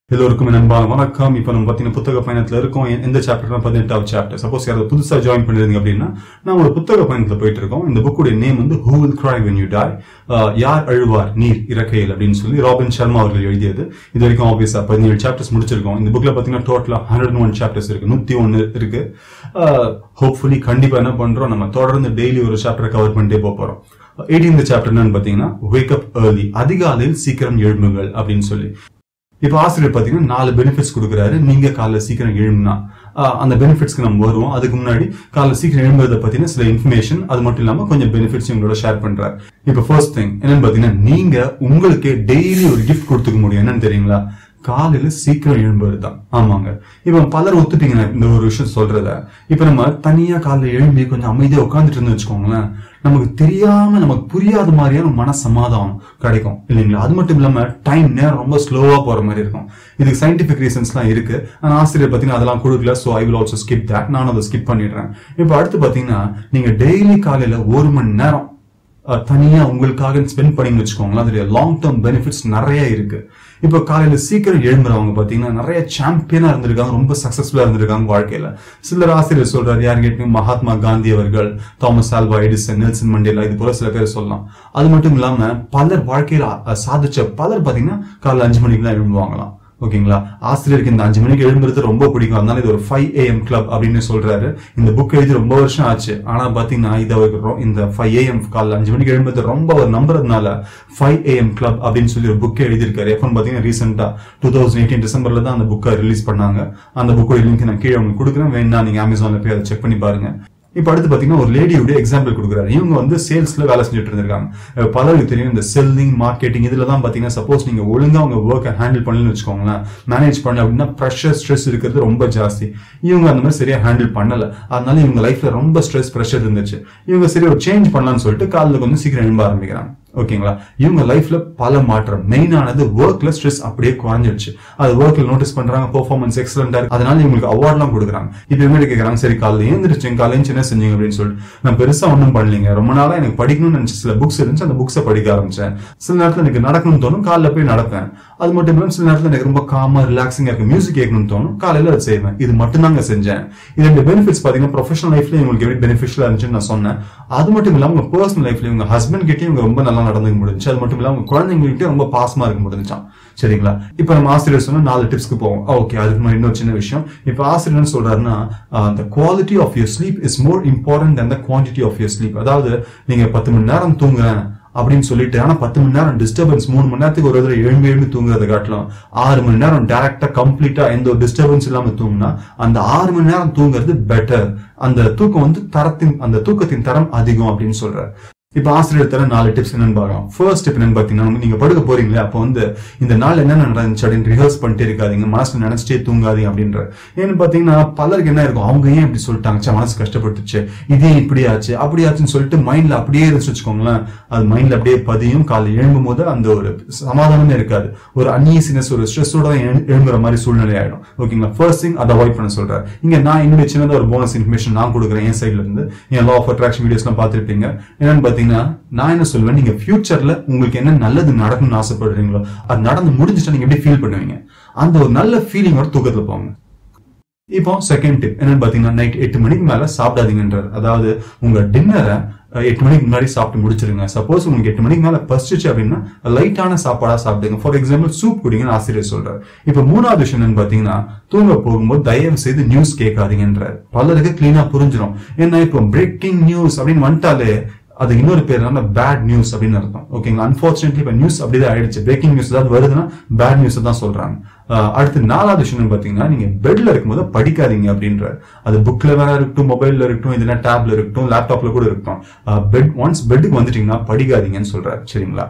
எல்லோருக்கும் நண்பான வணக்கம் இப்போ நம்ம பார்த்தீங்கன்னா புத்தக பயணத்தில் இருக்கோம் எ- எந்த சாப்டர்னா பதினெட்டாவது சாப்டர் சப்போஸ் யாராவது புதுசாக ஜாயின் பண்ணிருந்தீங்க அப்படின்னா நான் ஒரு புத்தக பயணத்தில் போயிட்டு இருக்கோம் இந்த புக்குடைய நேம் வந்து who will cry when you die யார் அழுவார் நீர் இறக்கையில் அப்படின்னு சொல்லி ராபின் சர்மா அவர்கள் எழுதியது இது வரைக்கும் ஆப்வியஸாக பதினேழு சாப்டர்ஸ் முடிச்சிருக்கோம் இந்த புக்கில் பார்த்தீங்கன்னா டோட்டலாக ஹண்ட்ரட் ஒன் சாப்டர்ஸ் இருக்கு நூற்றி ஒன்று இருக்கு ஹோப்ஃபுல்லி கண்டிப்பாக என்ன பண்ணுறோம் நம்ம தொடர்ந்து டெய்லி ஒரு சாப்டரை கவர் பண்ணிட்டே போக போகிறோம் எயிட்டீன்த் சாப்டர் என்னன்னு பார்த்தீங்கன்னா வேக் அப் ஏர்லி அதிகாலையில் சீக்கிரம் எழும்புங்கள் அப்படின்னு சொல்லி இப்போ ஆசிரியர் பார்த்தீங்கன்னா நாலு பெனிஃபிட்ஸ் கொடுக்குறாரு நீங்க காலைல சீக்கிரம் எழும்புனா ஆஹ் அந்த பெனிஃபிட்ஸ்க்கு நம்ம வருவோம் அதுக்கு முன்னாடி காலைல சீக்கிரம் எழும்புறத பத்தின சில இன்ஃபர்மேஷன் அது மட்டும் இல்லாம கொஞ்சம் பெனிஃபிட்ஸ் உங்களோட ஷேர் பண்றாரு இப்போ ஃபர்ஸ்ட் திங் என்னன்னு பாத்தீங்கன்னா நீங்க உங்களுக்கே டெய்லி ஒரு கிஃப்ட் கொடுத்துக்க முடியும் என்னன்னு தெரியுங்களா காலையில சீக்கிரம் எழும்புறது தான் ஆமாங்க இப்போ பலர் ஒத்துட்டீங்க நான் இந்த ஒரு விஷயம் சொல்றத இப்போ நம்ம தனியா காலைல எழும்பி கொஞ்சம் அமைதியா உட்காந்துட்டு இருந்து வச்சுக்கோங்களேன் நமக்கு தெரியாம நமக்கு புரியாத மாதிரியான மன சமாதானம் கிடைக்கும் இல்லைங்களா அது மட்டும் இல்லாம டைம் நேரம் ரொம்ப ஸ்லோவா போற மாதிரி இருக்கும் இதுக்கு சயின்டிபிக் ரீசன்ஸ்லாம் இருக்கு ஆனா ஆசிரியர் பாத்தீங்கன்னா அதெல்லாம் கொடுக்கல so I will also skip that நான் அதை ஸ்கிப் பண்ணிடுறேன் இப்போ அடுத்து பாத்தீங்கன்னா நீங்க டெய்லி காலையில ஒரு மணி நேரம் அஹ், தனியா உங்களுக்காக ஸ்பெண்ட் பண்ணி வச்சுக்கோங்களேன் அதுல லாங் டேர்ம் பெனிஃபிட்ஸ் நிறைய இருக்கு இப்போ காலையில சீக்கிரம் எழும்புறவங்க பாத்தீங்கன்னா நிறைய சாம்பியனா இருந்திருக்காங்க ரொம்ப சக்சஸ்ஃபுல்லா இருந்திருக்காங்க வாழ்க்கையில சிலர் ஆசிரியர் சொல்றாரு யார் கேட்டீங்க மகாத்மா காந்தி அவர்கள் Thomas Alva Edison Nelson Mandela இது போல சில பேர் சொல்லலாம் அது மட்டும் இல்லாம பலர் வாழ்க்கையில அஹ், சாதிச்ச பலர் பாத்தீங்கன்னா காலைல அஞ்சு மணிக்கு தான் எழும்புவாங்களாம் ஓகேங்களா ஆசிரியருக்கு இந்த அஞ்சு மணிக்கு எழும்புறது ரொம்ப பிடிக்கும் அதனால இது ஒரு ஃபைவ் ஏஎம் கிளப் அப்படின்னு சொல்றாரு இந்த புக் எழுதி ரொம்ப வருஷம் ஆச்சு ஆனா பாத்தீங்கன்னா இது அவருக்கு ரொ- இந்த ஃபைவ் ஏஎம் காலைல அஞ்சு மணிக்கு எழும்புறது ரொம்ப அவர் நம்புறதுனால ஃபைவ் ஏஎம் கிளப் அப்படின்னு சொல்லி ஒரு புக் எழுதியிருக்காரு எப்பன்னு பாத்தீங்கன்னா ரீசெண்டா டூ தௌசண்ட் எயிட்டீன் டிசம்பர்ல தான் அந்த புக்கை ரிலீஸ் பண்ணாங்க அந்த புக்கோட லிங்க் நான் கீழே உங்களுக்கு கொடுக்குறேன் வேணா நீங்க அமேசான்ல போய் அதை செக் பண்ணி பாருங்க இப்போ அடுத்து பாத்தீங்கன்னா ஒரு லேடியோட எக்ஸாம்பிள் கொடுக்குறாரு இவங்க வந்து சேல்ஸ்ல வேலை செஞ்சுட்டு இருந்திருக்காங்க அஹ் பலருக்கு தெரியும் இந்த செல்லிங் மார்க்கெட்டிங் இதுல தான் பாத்தீங்கன்னா சப்போஸ் நீங்க ஒழுங்கா உங்க ஒர்க்கை ஹேண்டில் பண்ணலன்னு வச்சுக்கோங்களேன் மேனேஜ் பண்ணல அப்படின்னா ப்ரெஷர் ஸ்ட்ரெஸ் இருக்கிறது ரொம்ப ஜாஸ்தி இவங்க அந்த மாதிரி சரியா ஹேண்டில் பண்ணல அதனால இவங்க லைஃப்ல ரொம்ப ஸ்ட்ரெஸ் ப்ரெஷர் இருந்துச்சு இவங்க சரி ஒரு சேஞ்ச் பண்ணலாம்னு சொல்லிட்டு காலைல கொஞ்சம் சீக்கிரம் எழும்ப ஆரம்பிக்கிறாங்க ஓகேங்களா இவங்க லைஃப்ல பல மாற்றம் மெயினானது ஒர்க்ல ஸ்ட்ரெஸ் அப்படியே குறைஞ்சிருச்சு அது ஒர்க்ல நோட்டீஸ் பண்றாங்க பெர்ஃபார்மன்ஸ் எக்ஸலண்டா இருக்கு அதனால இவங்களுக்கு அவார்ட்லாம் கொடுக்குறாங்க இப்போ இவங்க கேட்கறாங்க சரி காலைல ஏந்திரிச்சு காலையில என்ன செஞ்சீங்க அப்படின்னு சொல்லிட்டு நான் பெருசா ஒன்றும் பண்ணலீங்க ரொம்ப நாளா எனக்கு படிக்கணும்னு நினைச்ச சில புக்ஸ் இருந்துச்சு அந்த புக்ஸை படிக்க ஆரம்பிச்சேன் சில நேரத்துல எனக்கு நடக்கணும்னு தோணும் காலைல போய் நடப்பேன் அது மட்டும் இல்லாம சில நேரத்துல எனக்கு ரொம்ப காமா ரிலாக்ஸிங்கா இருக்கு மியூசிக் கேட்கணும்னு தோணும் காலையில அது செய்வேன் இது மட்டும் தாங்க செஞ்சேன் இதோட பெனிஃபிட்ஸ் பாத்தீங்கன்னா ப்ரொஃபஷனல் லைஃப்ல உங்களுக்கு எப்படி பெனிஃபிஷியலா இருந்துச்சுன்னு நான் சொன்னேன் அது மட்டும் இல்லாம உங்க பர்சனல் லைஃப்ல உங்க ஹஸ்பண்ட் கிட்டயும் இவங்க ரொம்ப நல்லா நடந்துக்க முடிஞ்சு அது மட்டும் இல்லாம உங்க குழந்தைங்ககிட்டயும் ரொம்ப பாசமா இருக்க முடிஞ்சான் சரிங்களா இப்ப நம்ம ஆசிரியர் சொன்னா நாலு டிப்ஸ்க்கு போவோம் ஓகே அதுக்கு முன்னாடி இன்னொரு சின்ன விஷயம் இப்ப ஆசிரியர் என்ன சொல்றாருன்னா the quality of your sleep is more important than the quantity of your sleep அதாவது நீங்க பத்து மணி நேரம் தூங்குறேன் அப்படின்னு சொல்லிட்டு ஆனா பத்து மணி நேரம் டிஸ்டர்பன்ஸ் மூணு மணி நேரத்துக்கு ஒரு தடவை எழும்பி எழும்பி தூங்குறத காட்டலாம் ஆறு மணி நேரம் டைரக்டா கம்ப்ளீட்டா எந்த ஒரு டிஸ்டர்பன்ஸ் இல்லாம தூங்குனா அந்த ஆறு மணி நேரம் தூங்குறது பெட்டர் அந்த தூக்கம் வந்து தரத்தின் அந்த தூக்கத்தின் தரம் அதிகம் அப்படின்னு சொல்றாரு இப்ப ஆசிரியர் தர நாலு டிப்ஸ் என்னன்னு பார்க்கலாம் ஃபர்ஸ்ட் டிப் என்னன்னு பாத்தீங்கன்னா நீங்க படுக்க போறீங்களே அப்போ வந்து இந்த நாள் என்ன நடந்துச்சு அப்படின்னு ரிஹர்ஸ் பண்ணிட்டே இருக்காதீங்க மனசுல நினைச்சிட்டே தூங்காதீங்க அப்படின்ற ஏன்னு பாத்தீங்கன்னா பலருக்கு என்ன இருக்கும் அவங்க ஏன் இப்படி சொல்லிட்டாங்க ச்சே, மனசு கஷ்டப்பட்டுச்சு இதே இப்படி ஆச்சு அப்படி ஆச்சுன்னு சொல்லிட்டு மைண்ட்ல அப்படியே இருந்துச்சு வச்சுக்கோங்களேன் அது மைண்ட்ல அப்படியே பதியும் காலை எழும்பும் போது அந்த ஒரு சமாதானமே இருக்காது ஒரு அன்ஈசினஸ் ஒரு ஸ்ட்ரெஸ்ஸோட தான் எழு- எழும்புற மாதிரி சூழ்நிலை ஆயிடும் ஓகேங்களா ஃபர்ஸ்ட் திங் அதை அவாய்ட் பண்ண சொல்றேன் இங்க நான் என்னுடைய சின்னதா ஒரு போனஸ் இன்ஃபர்மேஷன் நான் கொடுக்குறேன் என் சைட்ல இருந்து என் லா ஆஃப் அட்ராக்ஷன் வீடியோஸ்லாம் பார்த்திருப்பீங்க என்னன்னு பாத்தீங்கன்னா நான் என்ன சொல்வேன் நீங்க ஃபியூச்சர்ல உங்களுக்கு என்ன நல்லது நடக்கணும்னு ஆசைப்படுறீங்களோ அது நடந்து முடிஞ்சுட்டா நீங்க எப்படி ஃபீல் பண்ணுவீங்க அந்த ஒரு நல்ல ஃபீலிங்கோட தூக்கத்துல போங்க இப்போ செகண்ட் டிப் என்னன்னு பாத்தீங்கன்னா நைட் எட்டு மணிக்கு மேல சாப்பிடாதீங்கன்றார் அதாவது உங்க டின்னரை எட்டு மணிக்கு முன்னாடி சாப்பிட்டு முடிச்சிருங்க சப்போஸ் உங்களுக்கு எட்டு மணிக்கு மேல பசிச்சு அப்படின்னா லைட்டான சாப்பாடா சாப்பிடுங்க ஃபார் எக்ஸாம்பிள் சூப் குடிங்கன்னு ஆசிரியர் சொல்றாரு இப்போ மூணாவது விஷயம் என்னன்னு பாத்தீங்கன்னா தூங்க போகும்போது தயவு செய்து நியூஸ் கேட்காதீங்கன்றார் பலருக்கு கிளீனா புரிஞ்சிடும் ஏன்னா இப்போ பிரேக்கிங் நியூஸ் அப்படின்னு வந்துட்டாலே அது இன்னொரு பேர் என்ன பேட் நியூஸ் அப்படின்னு அர்த்தம் ஓகேங்களா அன்பார்ச்சுனேட்லி இப்போ நியூஸ் அப்படிதான் ஆயிடுச்சு பிரேக்கிங் நியூஸ் ஏதாவது வருதுன்னா பேட் நியூஸ் தான் சொல்றாங்க ஆஹ் அடுத்து நாலாவது விஷயம் என்னன்னு பாத்தீங்கன்னா நீங்க பெட்ல இருக்கும்போது படிக்காதீங்க அப்படின்ற அது புக்ல வேற இருக்கட்டும் மொபைல்ல இருக்கட்டும் இல்லைன்னா டேப்ல இருக்கட்டும் லேப்டாப்ல கூட இருக்கட்டும் பெட் ஒன்ஸ் பெட்டுக்கு வந்துட்டீங்கன்னா படிக்காதீங்கன்னு சொல்றாரு சரிங்களா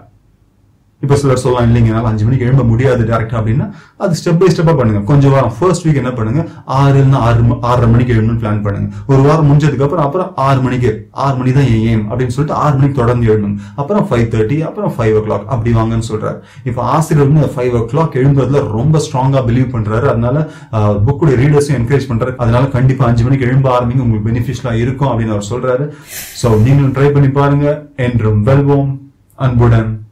இப்ப சிலர் சொல்லலாம் இல்லைங்க என்னால அஞ்சு மணிக்கு எழும்ப முடியாது டேரக்டா அப்படின்னா அது ஸ்டெப் பை ஸ்டெப்பா பண்ணுங்க கொஞ்சம் வாரம் ஃபர்ஸ்ட் வீக் என்ன பண்ணுங்க ஆறு இல்லைன்னா ஆறு ம- ஆறரை மணிக்கு எழுதணும்னு பிளான் பண்ணுங்க ஒரு வாரம் முடிஞ்சதுக்கு அப்புறம் அப்புறம் ஆறு மணிக்கு ஆறு மணி தான் என் ஏம் அப்படின்னு சொல்லிட்டு ஆறு மணிக்கு தொடர்ந்து எழுதணும் அப்புறம் ஃபைவ் தேர்ட்டி அப்புறம் ஃபைவ் ஓ கிளாக் அப்படி வாங்கன்னு சொல்றாரு இப்ப ஆசிரியர் வந்து ஃபைவ் ஓ கிளாக் எழும்புறதுல ரொம்ப ஸ்ட்ராங்கா பிலீவ் பண்றாரு அதனால புக்குடைய ரீடர்ஸும் என்கரேஜ் பண்றாரு அதனால கண்டிப்பா அஞ்சு மணிக்கு எழும்ப ஆரம்பிங்க உங்களுக்கு பெனிஃபிஷியலா இருக்கும் அப்படின்னு அவர் சொல்றாரு சோ நீங்களும் ட்ரை பண்ணி பாருங்க என்றும் வெல்வோம் அன்புடன்